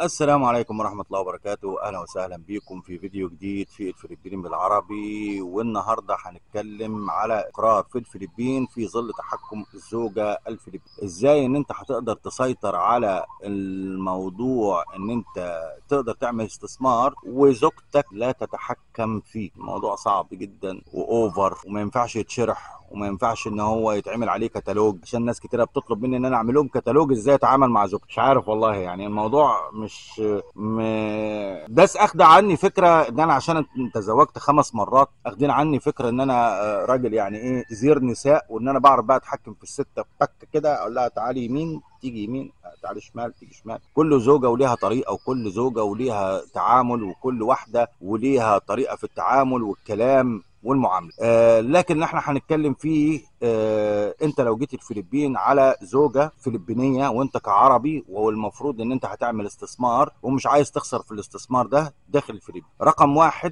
السلام عليكم ورحمة الله وبركاته أهلا وسهلا بكم في فيديو جديد في الفلبين بالعربي والنهاردة هنتكلم على إقرار في الفلبين في ظل تحكم الزوجة الفلبين إزاي إن أنت هتقدر تسيطر على الموضوع إن أنت تقدر تعمل استثمار وزوجتك لا تتحكم فيه الموضوع صعب جدا وأوفر وما ينفعش يتشرح وما ينفعش ان هو يتعمل عليه كتالوج عشان ناس كتيره بتطلب مني ان انا اعمل لهم كتالوج ازاي اتعامل مع زوجتي مش عارف والله يعني الموضوع مش م... ناس اخده عني فكره ان انا عشان تزوجت خمس مرات اخدين عني فكره ان انا آه، راجل يعني ايه زير نساء وان انا بعرف بقى اتحكم في الست بك كده اقول لها تعالي يمين تيجي يمين تعالي شمال تيجي شمال كل زوجه وليها طريقه وكل زوجه وليها تعامل وكل واحده وليها طريقه في التعامل والكلام والمعامله آه لكن احنا هنتكلم فيه آه انت لو جيت الفلبين على زوجه فلبينيه وانت كعربي والمفروض ان انت هتعمل استثمار ومش عايز تخسر في الاستثمار ده داخل الفلبين رقم واحد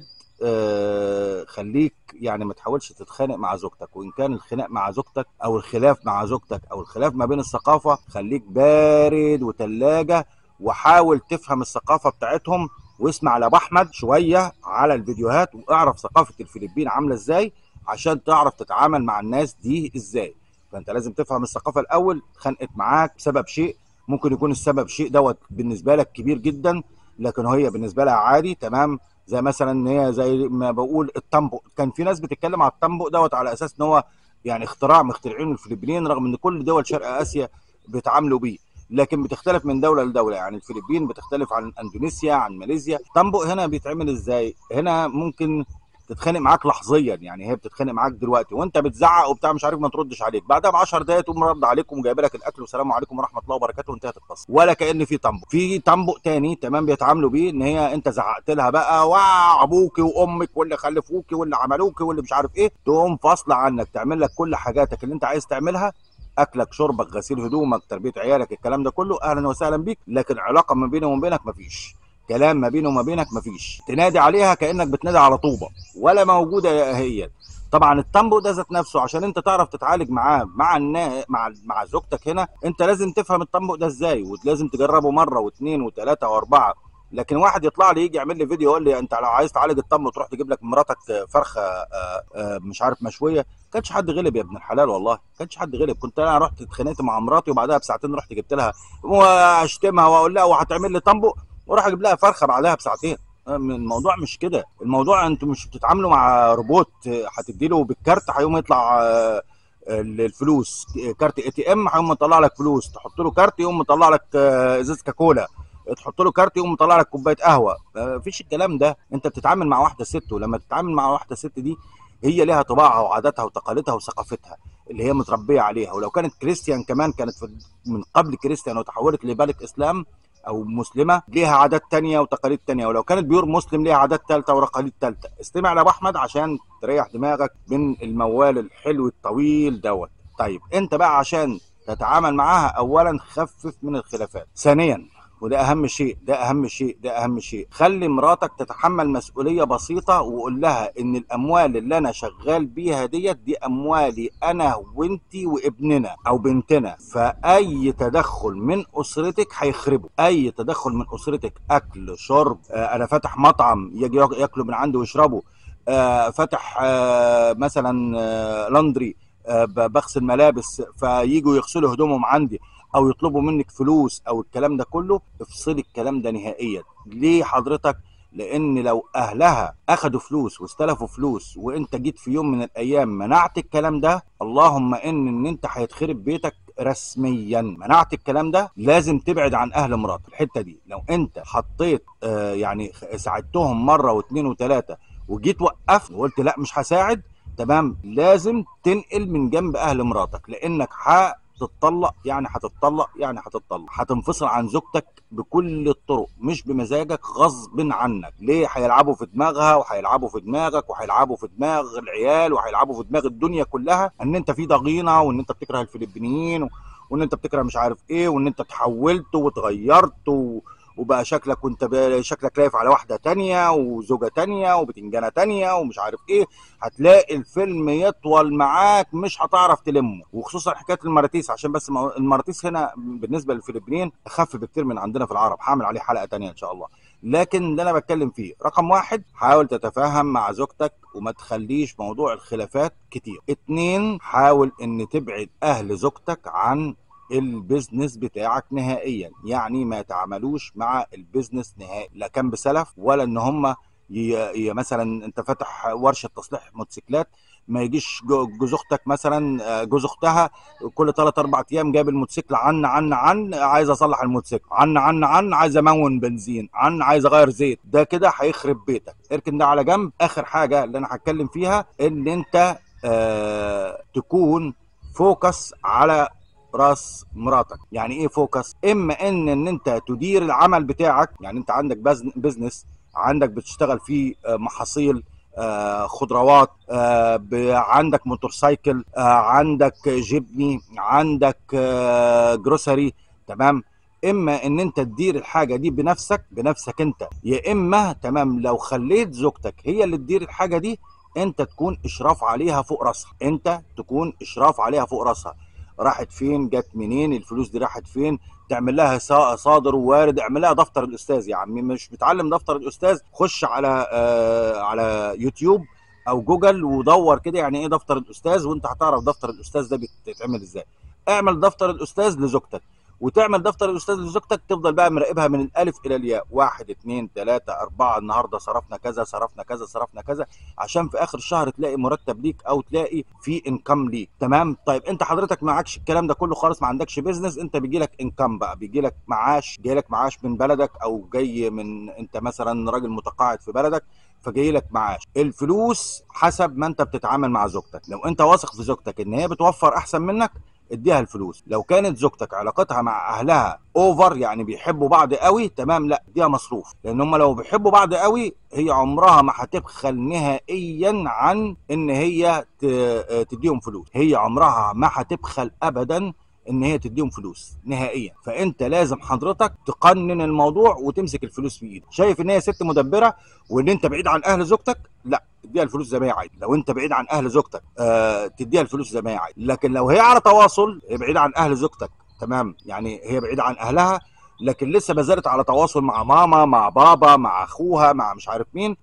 آه خليك يعني ما تحاولش تتخانق مع زوجتك وان كان الخناق مع زوجتك او الخلاف مع زوجتك او الخلاف ما بين الثقافه خليك بارد وتلاجه وحاول تفهم الثقافه بتاعتهم واسمع لابو احمد شويه على الفيديوهات واعرف ثقافه الفلبين عامله ازاي عشان تعرف تتعامل مع الناس دي ازاي فانت لازم تفهم الثقافه الاول اتخانقت معاك بسبب شيء ممكن يكون السبب شيء دوت بالنسبه لك كبير جدا لكن هي بالنسبه لها عادي تمام زي مثلا ان هي زي ما بقول التامبو كان في ناس بتتكلم على التامبو دوت على اساس ان هو يعني اختراع مخترعينه الفلبينيين رغم ان كل دول شرق اسيا بيتعاملوا بيه لكن بتختلف من دوله لدوله يعني الفلبين بتختلف عن اندونيسيا عن ماليزيا طنبق هنا بيتعمل ازاي هنا ممكن تتخانق معاك لحظيا يعني هي بتتخانق معاك دلوقتي وانت بتزعق وبتاع مش عارف ما تردش عليك بعدها ب 10 دقايق تقوم رد عليكم وجايبه لك الاكل والسلام عليكم ورحمه الله وبركاته وانتهت القصه ولا كان في طنبق في طنبق تاني تمام بيتعاملوا بيه ان هي انت زعقت لها بقى وابوكي وامك واللي خلفوكي واللي عملوكي واللي مش عارف ايه تقوم فاصله عنك تعمل لك كل حاجاتك اللي انت عايز تعملها اكلك شربك غسيل هدومك تربيه عيالك الكلام ده كله اهلا وسهلا بيك لكن علاقه ما بيني وما بينك مفيش كلام ما بينه وما بينك مفيش تنادي عليها كانك بتنادي على طوبه ولا موجوده هي طبعا التامبو ده ذات نفسه عشان انت تعرف تتعالج معاه مع النا... مع مع زوجتك هنا انت لازم تفهم التامبو ده ازاي ولازم تجربه مره واثنين وثلاثه واربعه لكن واحد يطلع لي يجي يعمل لي فيديو يقول لي انت لو عايز تعالج الطم تروح تجيب لك مراتك فرخه آه، آه، مش عارف مشويه كانش حد غلب يا ابن الحلال والله كانش حد غلب كنت انا رحت اتخانقت مع مراتي وبعدها بساعتين رحت جبت لها واشتمها واقول لها وهتعمل لي طنبو واروح اجيب لها فرخه بعدها بساعتين الموضوع مش كده الموضوع انتوا مش بتتعاملوا مع روبوت هتدي له بالكارت هيقوم يطلع آه، الفلوس كارت اي تي ام هيقوم مطلع لك فلوس تحط له كارت يقوم مطلع لك ازازه كولا تحط له كارت يقوم مطلع لك كوبايه قهوه مفيش الكلام ده انت بتتعامل مع واحده ست ولما تتعامل مع واحده ست دي هي ليها طباعها وعاداتها وتقاليدها وثقافتها اللي هي متربيه عليها ولو كانت كريستيان كمان كانت من قبل كريستيان وتحولت لبالك اسلام او مسلمه ليها عادات تانية وتقاليد تانية ولو كانت بيور مسلم ليها عادات ثالثه وتقاليد ثالثه استمع لابو احمد عشان تريح دماغك من الموال الحلو الطويل دوت طيب انت بقى عشان تتعامل معاها اولا خفف من الخلافات ثانيا وده اهم شيء ده اهم شيء ده اهم شيء خلي مراتك تتحمل مسؤوليه بسيطه وقول لها ان الاموال اللي انا شغال بيها ديت دي اموالي انا وانتي وابننا او بنتنا فاي تدخل من اسرتك هيخربه اي تدخل من اسرتك اكل شرب آه انا فاتح مطعم يجي ياكلوا من عندي ويشربوا آه فاتح آه مثلا آه لاندري آه بغسل ملابس فييجوا يغسلوا هدومهم عندي او يطلبوا منك فلوس او الكلام ده كله افصلي الكلام ده نهائيا ليه حضرتك لان لو اهلها اخدوا فلوس واستلفوا فلوس وانت جيت في يوم من الايام منعت الكلام ده اللهم ان ان انت هيتخرب بيتك رسميا منعت الكلام ده لازم تبعد عن اهل مراتك الحته دي لو انت حطيت آه يعني ساعدتهم مره واثنين وثلاثه وجيت وقفت وقلت لا مش هساعد تمام لازم تنقل من جنب اهل مراتك لانك تتطلق يعني هتتطلق يعني هتتطلق هتنفصل عن زوجتك بكل الطرق مش بمزاجك غصب عنك ليه هيلعبوا في دماغها وهيلعبوا في دماغك وهيلعبوا في دماغ العيال وهيلعبوا في دماغ الدنيا كلها ان انت في ضغينه وان انت بتكره الفلبينيين وان انت بتكره مش عارف ايه وان انت تحولت واتغيرت و... وبقى شكلك وانت ب- شكلك لايف على واحده تانية وزوجه تانية وبتنجانه تانية ومش عارف ايه هتلاقي الفيلم يطول معاك مش هتعرف تلمه وخصوصا حكايه المراتيس عشان بس ما- المراتيس هنا بالنسبه للفلبينيين اخف بكتير من عندنا في العرب هعمل عليه حلقه تانية ان شاء الله لكن اللي انا بتكلم فيه رقم واحد حاول تتفاهم مع زوجتك وما تخليش موضوع الخلافات كتير اتنين حاول ان تبعد اهل زوجتك عن البيزنس بتاعك نهائيا يعني ما يتعاملوش مع البيزنس نهائي لا كان بسلف ولا ان هم ي... ي... مثلا انت فاتح ورشه تصليح موتوسيكلات ما يجيش جو- جوز اختك مثلا آه، جوز اختها كل 3 4 ايام جايب الموتوسيكل عن عن عن عايز اصلح الموتوسيكل عن عن عن عايز امون بنزين عن عايز اغير زيت ده كده هيخرب بيتك اركن ده على جنب اخر حاجه اللي انا هتكلم فيها ان انت آه تكون فوكس على راس مراتك يعني ايه فوكس اما ان ان انت تدير العمل بتاعك يعني انت عندك بزن- بزنس عندك بتشتغل فيه آه، محاصيل آه، خضروات آه، ب- عندك موتورسايكل آه، عندك جبني عندك آه، جروسري تمام اما ان انت تدير الحاجه دي بنفسك بنفسك انت يا اما تمام لو خليت زوجتك هي اللي تدير الحاجه دي انت تكون اشراف عليها فوق راسها انت تكون اشراف عليها فوق راسها راحت فين جت منين الفلوس دي راحت فين تعمل لها صا- صادر ووارد اعمل لها دفتر الاستاذ يا عمي مش متعلم دفتر الاستاذ خش على آه على يوتيوب او جوجل ودور كده يعني ايه دفتر الاستاذ وانت هتعرف دفتر الاستاذ ده بيتعمل ازاي اعمل دفتر الاستاذ لزوجتك وتعمل دفتر الاستاذ لزوجتك تفضل بقى مراقبها من الالف الى الياء واحد اتنين تلاته اربعه النهارده صرفنا كذا صرفنا كذا صرفنا كذا عشان في اخر الشهر تلاقي مرتب ليك او تلاقي في انكم ليك تمام طيب انت حضرتك معكش الكلام ده كله خالص ما عندكش بيزنس انت بيجي لك انكم بقى بيجي لك معاش جاي لك معاش من بلدك او جاي من انت مثلا راجل متقاعد في بلدك فجاي لك معاش الفلوس حسب ما انت بتتعامل مع زوجتك لو انت واثق في زوجتك ان هي بتوفر احسن منك اديها الفلوس لو كانت زوجتك علاقتها مع اهلها اوفر يعني بيحبوا بعض قوي تمام لا اديها مصروف لان هم لو بيحبوا بعض قوي هي عمرها ما هتبخل نهائيا عن ان هي ت- تديهم فلوس هي عمرها ما هتبخل ابدا ان هي تديهم فلوس نهائيا فانت لازم حضرتك تقنن الموضوع وتمسك الفلوس في ايدك شايف ان هي ست مدبره وان انت بعيد عن اهل زوجتك لا اديها الفلوس زي ما هي عايزه لو انت بعيد عن اهل زوجتك آه تديها الفلوس زي ما هي عايزه لكن لو هي على تواصل هي بعيده عن اهل زوجتك تمام يعني هي بعيده عن اهلها لكن لسه ما زالت على تواصل مع ماما مع بابا مع اخوها مع مش عارف مين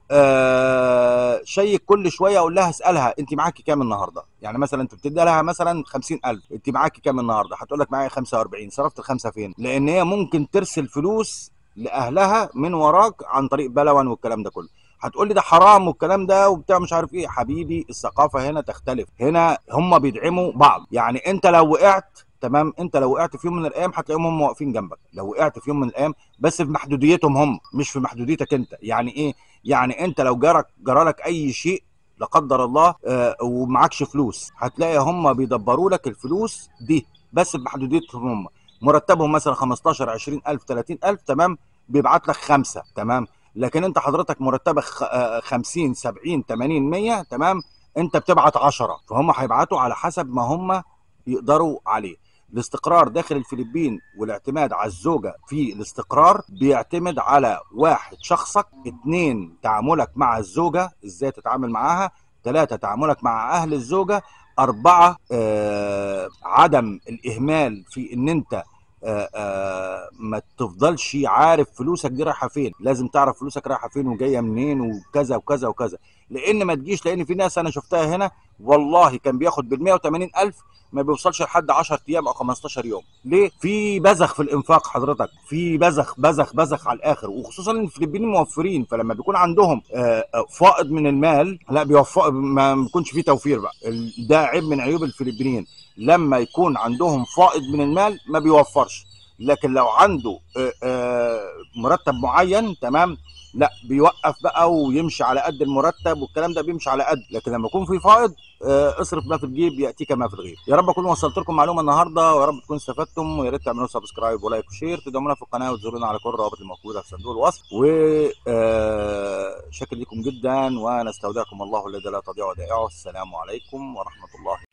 آه شيك كل شويه اقول لها اسالها انت معاكي كام النهارده يعني مثلا انت بتدي لها مثلا 50000 انت معاكي كام النهارده هتقول لك معايا 45 صرفت الخمسه فين لان هي ممكن ترسل فلوس لاهلها من وراك عن طريق بلون والكلام ده كله هتقول لي ده حرام والكلام ده وبتاع مش عارف ايه حبيبي الثقافه هنا تختلف هنا هم بيدعموا بعض يعني انت لو وقعت تمام انت لو وقعت في يوم من الايام هتلاقيهم هم واقفين جنبك لو وقعت في يوم من الايام بس في محدوديتهم هم مش في محدوديتك انت يعني ايه يعني انت لو جرك جرالك اي شيء لا قدر الله آه ومعكش فلوس هتلاقي هم بيدبروا لك الفلوس دي بس بمحدوديتهم هم مرتبهم مثلا 15 20000 30000 تمام بيبعت لك خمسه تمام لكن انت حضرتك مرتبك خ- آه، 50 70 80 100 تمام انت بتبعت 10 فهم هيبعتوا على حسب ما هم يقدروا عليه الاستقرار داخل الفلبين والاعتماد على الزوجة في الاستقرار بيعتمد على واحد شخصك اتنين تعاملك مع الزوجة ازاي تتعامل معاها ثلاثة تعاملك مع أهل الزوجة أربعة آه عدم الإهمال في إن أنت آه آه ما تفضلش عارف فلوسك دي رايحه فين لازم تعرف فلوسك رايحه فين وجايه منين وكذا وكذا وكذا لان ما تجيش لان في ناس انا شفتها هنا والله كان بياخد بال 180 الف ما بيوصلش لحد 10 ايام او 15 يوم ليه في بذخ في الانفاق حضرتك في بذخ بذخ بذخ على الاخر وخصوصا ان الفلبينيين موفرين فلما بيكون عندهم آه، آه، فائض من المال لا بيوفق ما بيكونش فيه توفير بقى ال- ده عيب من عيوب الفلبينيين لما يكون عندهم فائض من المال ما بيوفرش لكن لو عنده آه، آه، مرتب معين تمام لا بيوقف بقى ويمشي على قد المرتب والكلام ده بيمشي على قد لكن لما يكون في فائض آه، اصرف ما في الجيب ياتيك ما في الغيب يا رب اكون وصلت لكم معلومه النهارده ويا رب تكونوا استفدتم ويا ريت تعملوا سبسكرايب ولايك وشير تدعمونا في القناه وتزورونا على كل الروابط الموجوده في صندوق الوصف و آه، شاكر لكم جدا ونستودعكم الله الذي لا تضيع ودائعه السلام عليكم ورحمه الله